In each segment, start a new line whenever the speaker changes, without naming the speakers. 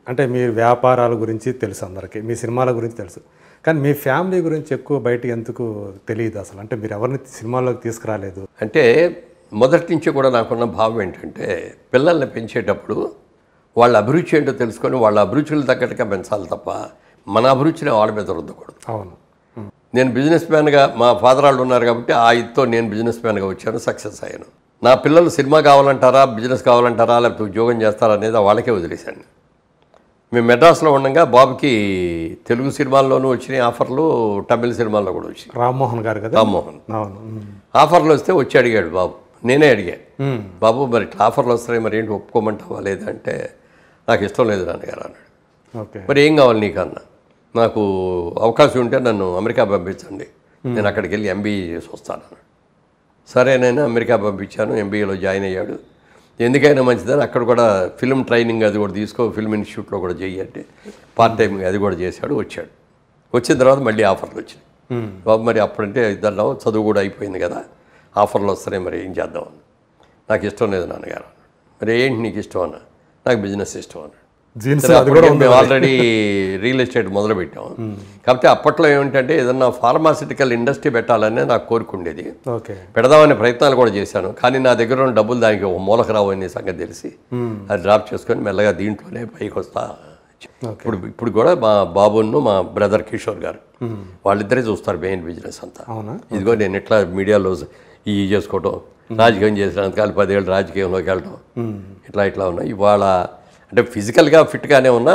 అంటే మీ వ్యాపారాల గురించి తెలుసు అందరికీ మీ సినిమాల గురించి తెలుసు కానీ మీ ఫ్యామిలీ గురించి ఎక్కువ బయటకు ఎందుకు తెలియదు అసలు అంటే మీరు ఎవరిని సినిమాల్లోకి తీసుకురాలేదు
అంటే మొదటి నుంచి కూడా నాకున్న భావం ఏంటంటే పిల్లల్ని పెంచేటప్పుడు వాళ్ళ అభిరుచి ఏంటో తెలుసుకొని వాళ్ళ అభిరుచులు తగ్గట్టుగా పెంచాలి తప్ప మన అభిరుచిని వాళ్ళ మీద రుద్దకూడదు
అవును
నేను బిజినెస్ మ్యాన్గా మా ఫాదర్ వాళ్ళు ఉన్నారు కాబట్టి ఆ ఇదితో నేను బిజినెస్ మ్యాన్గా వచ్చాను సక్సెస్ అయ్యాను నా పిల్లలు సినిమా కావాలంటారా బిజినెస్ కావాలంటారా లేకపోతే ఉద్యోగం చేస్తారా అనేది వాళ్ళకే వదిలేశాను మేము మెడ్రాస్లో ఉండగా బాబుకి తెలుగు సినిమాల్లోనూ వచ్చినాయి ఆఫర్లు తమిళ సినిమాల్లో కూడా వచ్చినాయి
రామ్మోహన్ గారు కదా
రామ్మోహన్
అవును ఉమ్.
ఆఫర్లు వస్తే వచ్చి అడిగాడు బాబు నేనే అడిగా
ఉమ్.
బాబు మరి ఇట్లా ఆఫర్లు వస్తున్నాయి మరి ఏంటి ఒప్పుకోమంటావా లేదంటే నాకు ఇష్టం లేదు నాన్నగారు అన్నాడు
ఓకే
మరి ఏం కావాలి నీకు అన్న నాకు అవకాశం ఉంటే నన్ను అమెరికా పంపించండి నేను అక్కడికి వెళ్ళి ఎంబీఏ చేసి వస్తాను అన్నాడు సరే నేను అమెరికా పంపించాను ఎంబీఏలో జాయిన్ అయ్యాడు ఎందుకైనా మంచిదని అక్కడ కూడా ఫిల్మ్ ట్రైనింగ్ అది కూడా తీసుకో ఫిల్మ్ ఇన్స్టిట్యూట్లో కూడా చెయ్యండి పార్ట్ టైం అది కూడా చేశాడు వచ్చాడు వచ్చిన తర్వాత మళ్ళీ ఆఫర్లు వచ్చినాయి
ఉమ్.
బాబు మరి అప్పుడంటే ఇద్దరు చదువు కూడా అయిపోయింది కదా ఆఫర్లు వస్తున్నాయి మరి ఏం చేద్దాం అని నాకు ఇష్టం లేదు నాన్నగారు మరి ఏంటి నీకు ఇష్టం అన్న నాకు బిజినెస్ ఇష్టం అన్నాడు
జీన్స్
సరే,
అది కూడా
అప్పటికే
ఉంది
మేము ఆల్రెడీ రియల్ ఎస్టేట్ మొదలు పెట్టాం కాకపోతే అప్పట్లో ఏమిటంటే ఏదన్నా ఫార్మాసిటికల్ ఇండస్ట్రీ పెట్టాలనే నాకు కోరుకుండేది
ఓకే
పెడదామనే ప్రయత్నాలు కూడా చేశాను కానీ నా దగ్గర ఉన్న డబ్బులు దానికి ఒక మూలకు రావు అనే సంగతి తెలిసి అది డ్రాప్ చేసుకొని మెల్లగా దీంట్లోనే పైకి వస్తా ఇప్పుడు ఇప్పుడు కూడా మా బాబును మా బ్రదర్ కిషోర్ గారు వాళ్ళిద్దరే చూస్తారు మెయిన్ బిజినెస్ అంతా
అవునా
ఇదిగో నేను ఇట్లా మీడియాలో ఈ చేసుకోవటం రాజకీయం చేసినంతకాలు పదేళ్ళు రాజకీయంలోకి వెళ్ళటం ఇట్లా ఇట్లా ఉన్నా ఇవాళ అంటే ఫిజికల్గా ఫిట్గానే ఉన్నా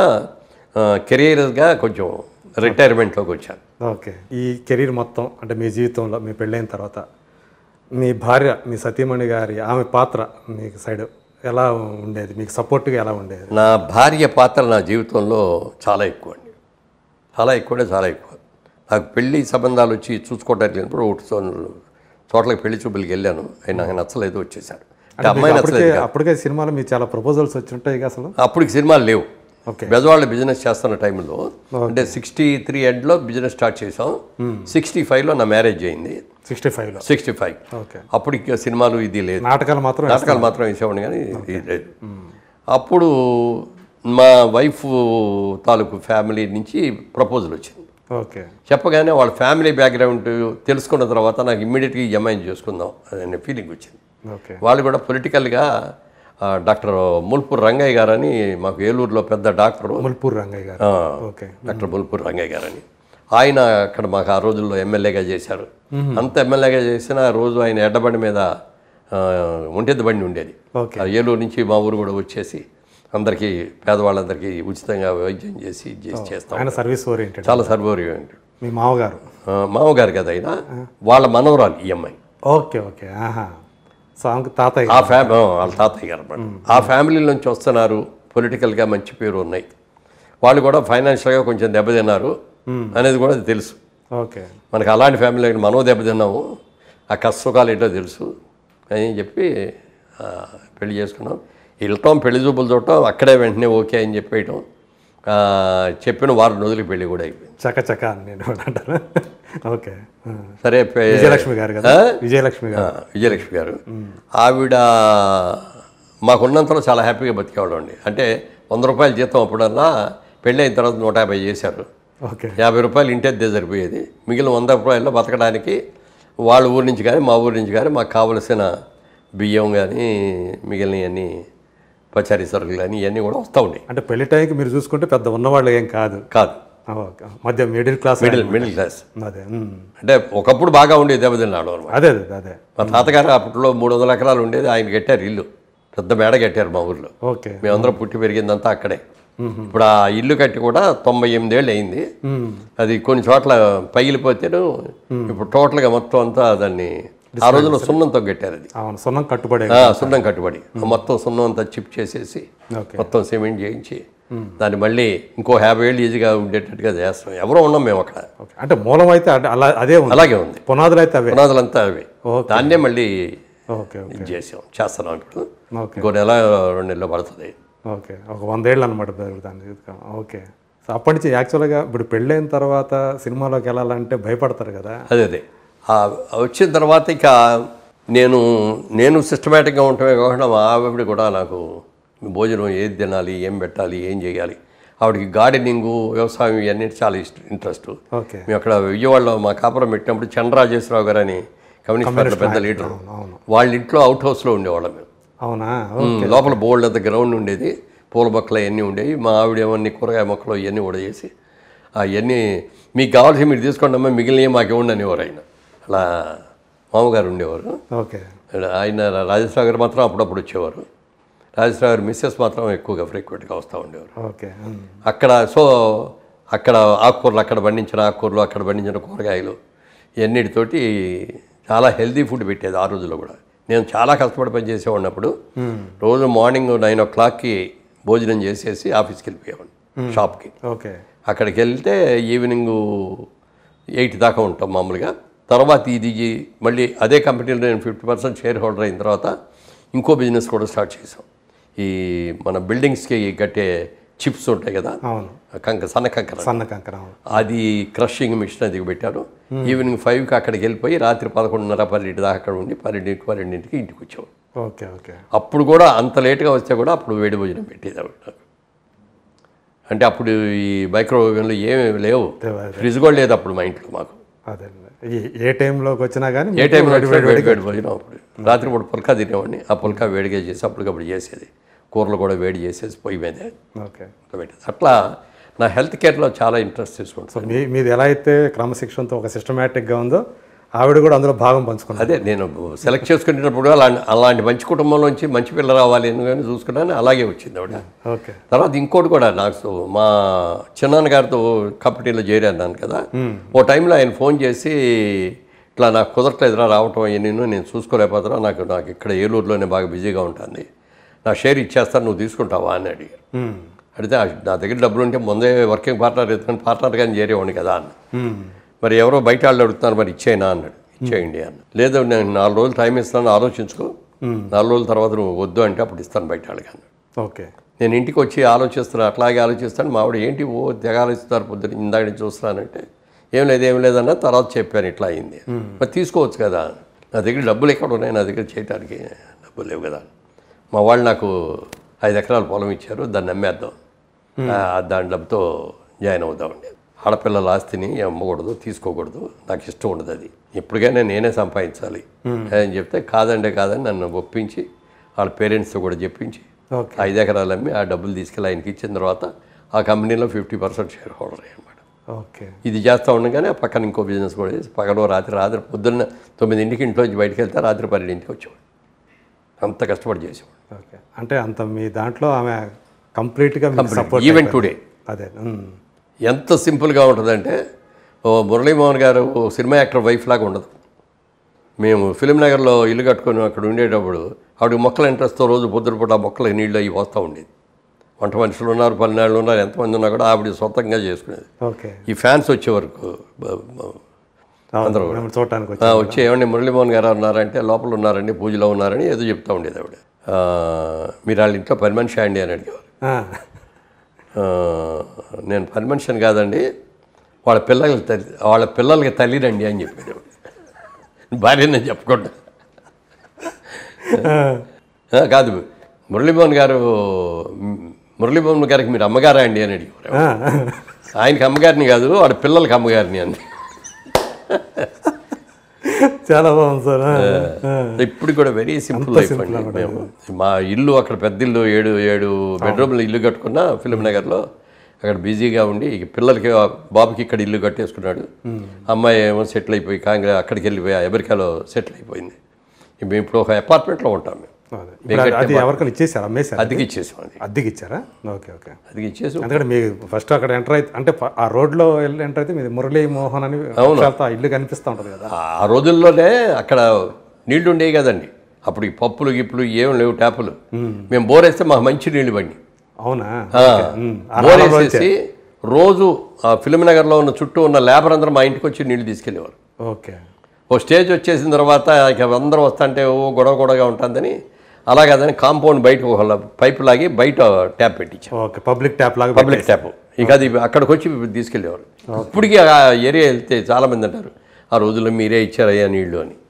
కెరీర్గా కొంచెం రిటైర్మెంట్లోకి వచ్చాను
ఓకే ఈ కెరీర్ మొత్తం అంటే మీ జీవితంలో మీ పెళ్ళైన తర్వాత మీ భార్య మీ సతీమణి గారి ఆమె పాత్ర మీకు సైడ్ ఎలా ఉండేది మీకు సపోర్ట్గా ఎలా ఉండేది
నా భార్య పాత్ర నా జీవితంలో చాలా ఎక్కువ అండి చాలా ఎక్కువ అంటే చాలా ఎక్కువ నాకు పెళ్లి సంబంధాలు వచ్చి చూసుకోవడానికి లేనప్పుడు ఒకటి చో- చోట్లకి పెళ్లి చూపులకి వెళ్ళాను ఆయన నాకు నచ్చలేదు వచ్చేసాడు అంటే అమ్మాయి
అప్పటికే
నచ్చలేదు
అప్పటికే సినిమాలో మీకు చాలా ప్రపోజల్స్ వచ్చి ఉంటాయి కదా అసలు
అప్పటికి సినిమాలు లేవు
ఓకే
బెజవాళ్ళ బిజినెస్ చేస్తున్న టైంలో అంటే సిక్స్టీ త్రీ ఎండ్లో బిజినెస్ స్టార్ట్ చేసాం సిక్స్టీ ఫైవ్లో నా మ్యారేజ్ అయింది
సిక్స్టీ ఫైవ్లో
సిక్స్టీ ఫైవ్
ఓకే
అప్పుడు ఇక సినిమాలు ఇది లేదు
నాటకాలు మాత్రం
నాటకాలు మాత్రం వేసేవాడిని కానీ ఇది లేదు అప్పుడు మా వైఫ్ తాలూకు ఫ్యామిలీ నుంచి ప్రపోజల్ వచ్చింది
ఓకే
చెప్పగానే వాళ్ళ ఫ్యామిలీ బ్యాక్గ్రౌండ్ తెలుసుకున్న తర్వాత నాకు ఇమ్మీడియట్గా ఈ అమ్మాయిని చేసుకుందాం అనే ఫీలింగ్ వచ్చింది
ఓకే
వాళ్ళు కూడా పొలిటికల్గా డాక్టర్ ముల్పూర్ రంగయ్య గారని మాకు ఏలూరులో పెద్ద డాక్టరు
ముల్పూర్ రంగయ్య గారు
ఆ,
ఓకే
డాక్టర్ ముల్పూర్ రంగయ్య గారని ఆయన అక్కడ మాకు ఆ రోజుల్లో ఎమ్మెల్యేగా చేశారు అంత ఎమ్మెల్యేగా చేసిన ఆ రోజు ఆయన ఎడ్డబండి మీద ఆ, ఒంటెద్దు బండి ఉండేది
ఓకే
ఆ ఏలూరు నుంచి మా ఊరు కూడా వచ్చేసి అందరికీ పేదవాళ్ళందరికీ ఉచితంగా వైద్యం చేసి ఇది చేసి చేస్తాం
ఆయన సర్వీస్ ఓరియంటెడ్
చాలా సర్వోరియం
మీ మామగారు
మామగారు కదా ఆయన వాళ్ళ మనవరాలు ఈ అమ్మాయి
ఓకే ఓకే ఆహా సో ఆమెకు తాతయ్య
ఆ ఫ్యామి వాళ్ళ తాతయ్య గారు అన్నమాట ఆ ఫ్యామిలీ నుంచి వస్తున్నారు పొలిటికల్గా మంచి పేరు ఉన్నాయి వాళ్ళు కూడా ఫైనాన్షియల్గా కొంచెం దెబ్బతిన్నారు అనేది కూడా తెలుసు
ఓకే
మనకి అలాంటి ఫ్యామిలీ మనం దెబ్బతిన్నాము ఆ కష్ట సుఖాలు ఏంటో తెలుసు అని చెప్పి ఆ, పెళ్లి చేసుకున్నాం వెళ్ళటం పెళ్లి చూపులు చూడటం అక్కడే వెంటనే ఓకే అని చెప్పేయటం ఆ, చెప్పిన వారం రోజులకి పెళ్లి కూడా అయిపోయింది
చక చక అని నేను కూడా అంటాను ఓకే ఆ.
సరే పె-
విజయలక్ష్మి గారు కదా విజయలక్ష్మి
ఆ,
గారు
విజయలక్ష్మి గారు ఆవిడ మాకున్నంతలో చాలా హ్యాపీగా బతికేవాళ్ళం అండి అంటే వంద రూపాయల జీతం అప్పుడల్లా పెళ్ళి అయిన తర్వాత నూట యాభై చేశారు
ఓకే
యాభై రూపాయలు ఇంటేద్దే సరిపోయేది మిగిలిన వంద రూపాయల్లో బతకడానికి వాళ్ళ ఊరి నుంచి కానీ మా ఊరి నుంచి కానీ మాకు కావలసిన బియ్యం కానీ మిగిలినవన్నీ పచారీ సరుకులు కానీ ఇవన్నీ కూడా వస్తూ ఉండేవి
అంటే పెళ్లి టైంకి మీరు చూసుకుంటే పెద్ద ఉన్నవాళ్ళు ఏం కాదు
కాదు
ఆ, ఓకే. మధ్య middle class
middle middle class
అదే ఉమ్.
అంటే ఒకప్పుడు బాగా ఉండేది దెబ్బతిన్నాడు అనమాట
అదే అదే అదే
మా తాతగారు అప్పట్లో మూడు వందల ఎకరాలు ఉండేది ఆయన కట్టారు ఇల్లు పెద్ద మేడ కట్టారు మా ఊర్లో
ఓకే
మేమందరం పుట్టి పెరిగిందంతా అక్కడే ఇప్పుడు ఆ ఇల్లు కట్టి కూడా తొంభై ఎనిమిదేళ్ళు అయింది
ఉమ్.
అది కొన్ని చోట్ల పగిలిపోతేను ఇప్పుడు టోటల్గా మొత్తం అంతా దాన్ని ఆ రోజున సున్నంతో కట్టారు అది
అవును సున్నం కట్టుబడే
ఆ, సున్నం కట్టుబడి మొత్తం సున్నం అంతా చిప్ చేసేసి
ఓకే
మొత్తం సిమెంట్ చేయించి దాన్ని మళ్ళీ ఇంకో యాభై ఏళ్ళు ఈజీగా ఉండేటట్టుగా చేస్తాం ఎవరో ఉన్నాం మేము అక్కడ
ఓకే అంటే మూలం అయితే అదే- అలా అదే ఉంది
అలాగే ఉంది
పునాదులు అయితే అవే
పునాదులంతా అవి
ఓకే.
దాన్నే మళ్ళీ
ఓకే ఓకే
ఇది చేసాం చేస్తున్నాం ఇప్పుడు
ఓకే
ఇంకో నెల రెండు నెలలు పడుతుంది
ఓకే ఒక వందేళ్ళు అనమాట దాని జీవితం ఓకే సో అప్పటి నుంచి యాక్చువల్గా ఇప్పుడు పెళ్ళైన తర్వాత సినిమాలోకి వెళ్ళాలంటే భయపడతారు కదా
అదే అదే ఆ వచ్చిన తర్వాత ఇక నేను నేను సిస్టమేటిక్గా ఉండటమే కాకుండా మా ఆవిడ కూడా నాకు భోజనం ఏది తినాలి ఏం పెట్టాలి ఏం చేయాలి ఆవిడకి గార్డెనింగు వ్యవసాయం ఇవన్నీ చాలా ఇష్టం ఇంట్రెస్ట్
ఓకే
మేము అక్కడ విజయవాడలో మా కాపురం పెట్టినప్పుడు చంద్రరాజేశ్వరరావు గారు అని కమ్యూనిస్ట్ పార్టీ పెద్ద లీడర్
అవును
వాళ్ళ ఇంట్లో అవుట్ హౌస్లో ఉండేవాళ్ళం మేము
అవునా
ఉమ్, లోపల బోల్డ్ అంత గ్రౌండ్ ఉండేది పూల మొక్కలు అవన్నీ ఉండేవి మా ఆవిడ ఏమన్నీ కూరగాయ మొక్కలు ఇవన్నీ కూడా చేసి అవన్నీ మీకు కావాల్సి మీరు తీసుకోండి అమ్మా మిగిలినవి మాకు ఇవ్వండి అనేవారు ఆయన అలా మామగారు ఉండేవారు
ఓకే
ఆయన రాజేశ్వర గారు మాత్రం అప్పుడప్పుడు వచ్చేవారు రాజేశ్వర గారు మిస్సెస్ మాత్రం ఎక్కువగా ఫ్రీక్వెంట్గా వస్తూ ఉండేవారు
ఓకే ఉమ్.
అక్కడ సో అక్కడ ఆకుకూరలు అక్కడ పండించిన ఆకుకూరలు అక్కడ పండించిన కూరగాయలు ఇవన్నిటితోటి చాలా హెల్తీ ఫుడ్ పెట్టేది ఆ రోజుల్లో కూడా నేను చాలా కష్టపడి పనిచేసేవాడిని అప్పుడు రోజు మార్నింగ్ నైన్ ఓ క్లాక్కి భోజనం చేసేసి ఆఫీస్కి వెళ్ళిపోయేవాడిని షాప్కి
ఓకే
అక్కడికి వెళ్తే ఈవినింగ్ ఎయిట్ దాకా ఉంటాం మామూలుగా తర్వాత ఇది మళ్ళీ అదే కంపెనీలో నేను ఫిఫ్టీ పర్సెంట్ షేర్ హోల్డర్ అయిన తర్వాత ఇంకో బిజినెస్ కూడా స్టార్ట్ చేసాం ఈ మన బిల్డింగ్స్కి కట్టే చిప్స్ ఉంటాయి కదా
అవును
కంక సన్న కంకర
సన్న కంకర అవును
అది క్రషింగ్ మిషన్ అది పెట్టారు ఈవినింగ్ ఫైవ్కి అక్కడికి వెళ్ళిపోయి రాత్రి పదకొండున్నర పన్నెండు దాకా అక్కడ ఉండి పన్నెండింటికి పన్నెండింటికి ఇంటికి వచ్చాం
ఓకే ఓకే
అప్పుడు కూడా అంత లేట్గా వస్తే కూడా అప్పుడు వేడి భోజనం పెట్టేది ఆవిడ నాకు అంటే అప్పుడు ఈ మైక్రోవేవ్లు ఏమేమి లేవు
అదే.
ఫ్రిడ్జ్ కూడా లేదు అప్పుడు మా ఇంట్లో మాకు
అదే ఈ ఏ టైంలోకి వచ్చినా కానీ
ఏ టైంలో వేడి వేడి వేడి భోజనం అప్పుడు రాత్రి పూట పుల్కా తినేవాడిని ఆ పుల్కా వేడిగా చేసి అప్పటికప్పుడు చేసేది కూరలు కూడా వేడి చేసేసి పొయ్యి మీదే
ఓకే
పెట్టేది అట్లా నా హెల్త్ కేర్లో చాలా ఇంట్రెస్ట్ తీసుకుంటాను
సో మీ మీది ఎలా అయితే క్రమశిక్షణతో ఒక సిస్టమేటిక్గా ఉందో ఆవిడ కూడా అందులో భాగం పంచుకున్నారు
అదే నేను సెలెక్ట్ చేసుకునేటప్పుడు అలాంటి అలాంటి మంచి కుటుంబంలోంచి మంచి పిల్ల రావాలి అని కానీ చూసుకున్నాను అలాగే వచ్చింది ఆవిడ
ఓకే
తర్వాత ఇంకోటి కూడా నాకు మా చిన్నాన్న గారితో కంపెనీలో చేరాను కదా ఓ టైంలో ఆయన ఫోన్ చేసి ఇట్లా నాకు కుదరట్లేదురా రావటం నేను నేను చూసుకోలేకపోతున్నా నాకు నాకు ఇక్కడ ఏలూరులోనే బాగా బిజీగా ఉంటుంది నా షేర్ ఇచ్చేస్తాను నువ్వు తీసుకుంటావా అని అడిగారు
ఉమ్.
అడిగితే "ఆ, నా దగ్గర డబ్బులు ఉంటే ముందే వర్కింగ్ పార్ట్నర్ ఎత్తుకొని పార్ట్నర్ కానీ చేరేవాడిని కదా అన్న
ఉమ్.
మరి ఎవరో బయట వాళ్ళు అడుగుతున్నారు మరి ఇచ్చేయనా అన్నాడు ఇచ్చేయండి అన్న లేదు నేను నాలుగు రోజులు టైం ఇస్తాను ఆలోచించుకో నాలుగు రోజుల తర్వాత నువ్వు వద్దు అంటే అప్పుడు ఇస్తాను బయట వాళ్ళకి అన్నాడు
ఓకే
నేను ఇంటికి వచ్చి ఆలోచిస్తాను అట్లాగే ఆలోచిస్తాను మా ఆవిడ ఏంటి ఓ తెగ ఆలోచిస్తారు పొద్దున్న ఇందాక నుంచి చూస్తున్నానంటే ఏం లేదు ఏం లేదన్న తర్వాత చెప్పాను ఇట్లా అయింది మరి తీసుకోవచ్చు కదా నా దగ్గర డబ్బులు ఎక్కడ ఉన్నాయి నా దగ్గర చేయడానికి డబ్బులు లేవు కదా మా వాళ్ళు నాకు ఐదు ఎకరాల పొలం ఇచ్చారు దాన్ని అమ్మేద్దాం ఆ, దాని డబ్బుతో జాయిన్ అవుదామండి ఆడపిల్లల ఆస్తిని అమ్మకూడదు తీసుకోకూడదు నాకు ఇష్టం ఉండదు అది ఎప్పటికైనా నేనే సంపాదించాలి అని చెప్తే కాదంటే కాదని నన్ను ఒప్పించి వాళ్ళ పేరెంట్స్తో కూడా చెప్పించి
ఓకే
ఐదు ఎకరాలు అమ్మి ఆ డబ్బులు తీసుకెళ్ళి ఆయనకి ఇచ్చిన తర్వాత ఆ కంపెనీలో ఫిఫ్టీ పర్సెంట్ షేర్ హోల్డర్ అనమాట
ఓకే
ఇది చేస్తూ ఉండగానే ఆ పక్కన ఇంకో బిజినెస్ కూడా చేసి పగలు రాత్రి రాత్రి పొద్దున్న తొమ్మిదింటికి ఇంట్లోంచి బయటకు వెళ్తే రాత్రి పన్నెండింటికి వచ్చేవాడు అంత కష్టపడి చేసేవాడు
ఓకే అంటే అంత మీ దాంట్లో ఆమె కంప్లీట్గా మీకు సపోర్ట్
ఈవెన్ టుడే
అదే ఉమ్.
ఎంత సింపుల్గా ఉంటుందంటే ఓ మురళీమోహన్ గారు ఓ సినిమా యాక్టర్ వైఫ్ లాగా ఉండదు మేము ఫిలిం నగర్లో ఇల్లు కట్టుకొని అక్కడ ఉండేటప్పుడు ఆవిడ మొక్కల ఇంట్రెస్ట్తో రోజు పొద్దున పూట ఆ మొక్కలు నీళ్ళు అవి వస్తూ ఉండేది వంట మనుషులు ఉన్నారు పన్నెండు ఉన్నారు ఎంతమంది ఉన్నా కూడా ఆవిడ సొంతంగా చేసుకునేది
ఓకే
ఈ ఫ్యాన్స్ వచ్చే వరకు బ- బ-
అవును మేము చూడటానికి వచ్చి
ఆ, వచ్చి ఏమండి మురళీమోహన్ గారు ఉన్నారంటే లోపల ఉన్నారండి పూజలో ఉన్నారని ఏదో చెప్తా ఉండేది ఆవిడ ఆ, మీరు వాళ్ళ ఇంట్లో పని మనిషి అండి అని అడిగేవారు
ఆ,
ఆ, నేను పని మనిషిని కాదండి వాళ్ళ పిల్లలకి తల్లి వాళ్ళ పిల్లలకి తల్లిరండి అని చెప్పాడు ఆవిడ. భార్యనే చెప్పకుండా ఆ, కాదు మురళీమోహన్ గారు మ్, మురళీమోహన్ గారికి మీరు అమ్మగారా అండి అని అడిగారు
ఆ,
ఆయనకి అమ్మగారిని కాదు వాళ్ళ పిల్లలకి అమ్మగారిని అని
చాలా బాగుంది సార్ ఆ, ఆ.
ఇప్పుడు కూడా వెరీ సింపుల్ లైఫ్ అండి మేము మా ఇల్లు అక్కడ పెద్ద ఇల్లు ఏడు ఏడు బెడ్రూమ్లు ఇల్లు కట్టుకున్నా ఫిలిం నగర్లో అక్కడ బిజీగా ఉండి ఇక పిల్లలకి బాబుకి ఇక్కడ ఇల్లు కట్టేసుకున్నాడు అమ్మాయి ఏమో సెటిల్ అయిపోయి కాంగ్రెస్ అక్కడికి వెళ్ళిపోయి అమెరికాలో సెటిల్ అయిపోయింది ఇక మేము ఇప్పుడు ఒక అపార్ట్మెంట్లో ఉంటాం మేము
అదే. ఇప్పుడు అది- అది ఎవరికైనా ఇచ్చేసారు అమ్మేశారు
అద్దెకి ఇచ్చేసాం అది
అద్దెకి ఇచ్చారా ఓకే ఓకే
అద్దెకి ఇచ్చేసి
ఎందుకంటే మీ ఫస్ట్ అక్కడ ఎంటర్ అయితే అంటే ఫ- ఆ రోడ్లో వెళ్ళి ఎంటర్ అయితే మీది మురళీ మోహన్ అని అక్షరాలతో ఆ ఇల్లు కనిపిస్తూ ఉంటుంది కదా
ఆ రోజుల్లోనే అక్కడ నీళ్లు ఉండేవి కదండి అప్పుడు ఈ పప్పులు గిప్పులు ఏం లేవు ట్యాపులు మేము బోర్ వేస్తే మాకు మంచి నీళ్లు బండి
అవునా
ఆ,
ఉమ్. ఆ
బోర్
రాళ్ళలో
వేసేసి రోజు ఆ ఫిల్మ్ నగర్లో ఉన్న చుట్టూ ఉన్న లేబర్ అందరూ మా ఇంటికి వచ్చి నీళ్లు తీసుకెళ్ళేవారు
ఓకే
ఓ స్టేజ్ వచ్చేసిన తర్వాత ఇక అందరూ వస్తుంటే ఓ గొడవ గొడవగా ఉంటుందని అలా కాదని కాంపౌండ్ బయట ఒక పైప్ లాగి బయట ట్యాప్ పెట్టించాం
ఓకే పబ్లిక్ ట్యాప్ లాగా
పబ్లిక్ ట్యాప్ ఇక అది అక్కడికి వచ్చి తీసుకెళ్ళేవారు ఇప్పటికీ ఆ ఏరియా వెళ్తే చాలామంది అంటారు ఆ రోజుల్లో మీరే ఇచ్చారయ్యా నీళ్లు అని